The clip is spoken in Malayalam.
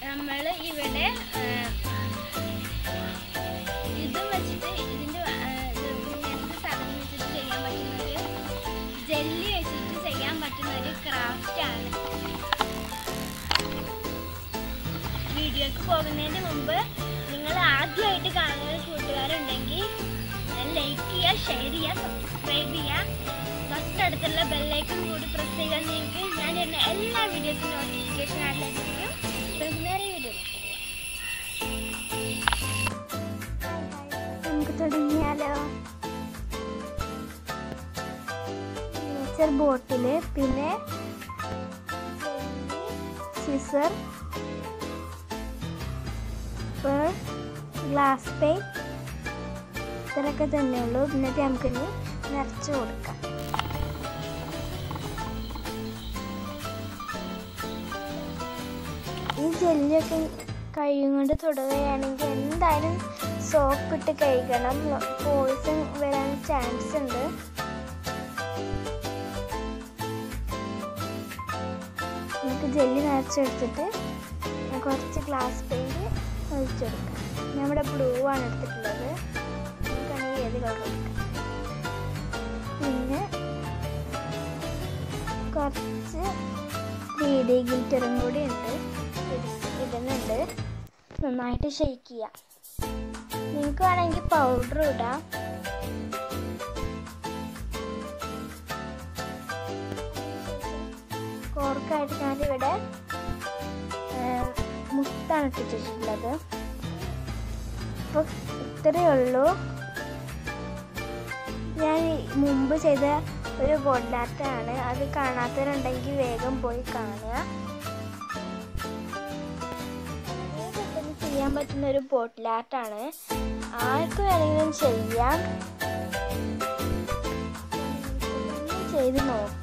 നമ്മൾ ഇവിടെ ആ, ഇതും വെച്ചിട്ട് ഇതിൻ്റെ ഇങ്ങനത്തെ സാധനം വെച്ചിട്ട് ചെയ്യാൻ പറ്റുന്ന ഒരു ജെല്ലി വെച്ചിട്ട് ചെയ്യാൻ പറ്റുന്ന ഒരു ക്രാഫ്റ്റ് ആണ് വീഡിയോക്ക് പോകുന്നതിന് മുമ്പ് നിങ്ങൾ ആദ്യമായിട്ട് കാണുന്ന കൂട്ടുകാരുണ്ടെങ്കിൽ ലൈക്ക് ചെയ്യുക ഷെയർ ചെയ്യുക സബ്സ്ക്രൈബ് ചെയ്യുക തൊട്ടടുത്തുള്ള ബെല്ലൈക്കൺ കൂടി പ്രസ് ചെയ്താൽ നിങ്ങൾക്ക് ഞാൻ ഇടുന്ന എല്ലാ വീഡിയോസിൻ്റെ നോട്ടിഫിക്കേഷൻ ആയിട്ട് ലഭിക്കും നമുക്ക് നേരെ വീഡിയോ നമുക്ക് തുടങ്ങിയാലോ നേച്ചർ ബോട്ടില് പിന്നെ സിസർ ഗ്ലാസ് പെയിൻ ഇത്രയൊക്കെ തന്നെ ഉള്ളൂ എന്നിട്ട് നമുക്കിനി നിറച്ച് കൊടുക്കാം ഈ ജെല്ലിയൊക്കെ കൈയും കൊണ്ട് തൊടുകയാണെങ്കിൽ എന്തായാലും സോപ്പ് ഇട്ട് കഴുകണം പോയിസൺ വരാൻ ചാൻസ് ഉണ്ട് നമുക്ക് ജെല്ലി നിറച്ചെടുത്തിട്ട് കുറച്ച് ഗ്ലാസ് പെയിൻറ് ഒഴിച്ചെടുക്കാം ഞാൻ ഇവിടെ ബ്ലൂ ആണ് എടുത്തിട്ടുള്ളത് നമുക്കാണെങ്കിൽ ഏത് കളർ എടുക്കാം പിന്നെ കുറച്ച് ത്രീ ഡി ഗിൽറ്ററും കൂടി ഉണ്ട് ഇടുന്നുണ്ട് നന്നായിട്ട് ഷെയ്ക്ക് ചെയ്യാം നിങ്ങൾക്ക് വേണമെങ്കിൽ പൗഡർ ഇടാം കോർക്കായിട്ട് ഞാനിവിടെ മുത്താണ് ഇട്ടിട്ടുള്ളത് അപ്പോൾ ഇത്രയേ ഉള്ളൂ ഞാൻ ഈ മുമ്പ് ചെയ്ത ഒരു ബോട്ടിലാറ്റാണ് അത് കാണാത്തവരുണ്ടെങ്കിൽ വേഗം പോയി കാണുക വളരെ പെട്ടെന്ന് ചെയ്യാൻ പറ്റുന്ന ഒരു ബോട്ടിലാറ്റാണ് ആർക്ക് വേണമെങ്കിലും ചെയ്യാം ഒന്ന് ചെയ്ത് നോക്കാം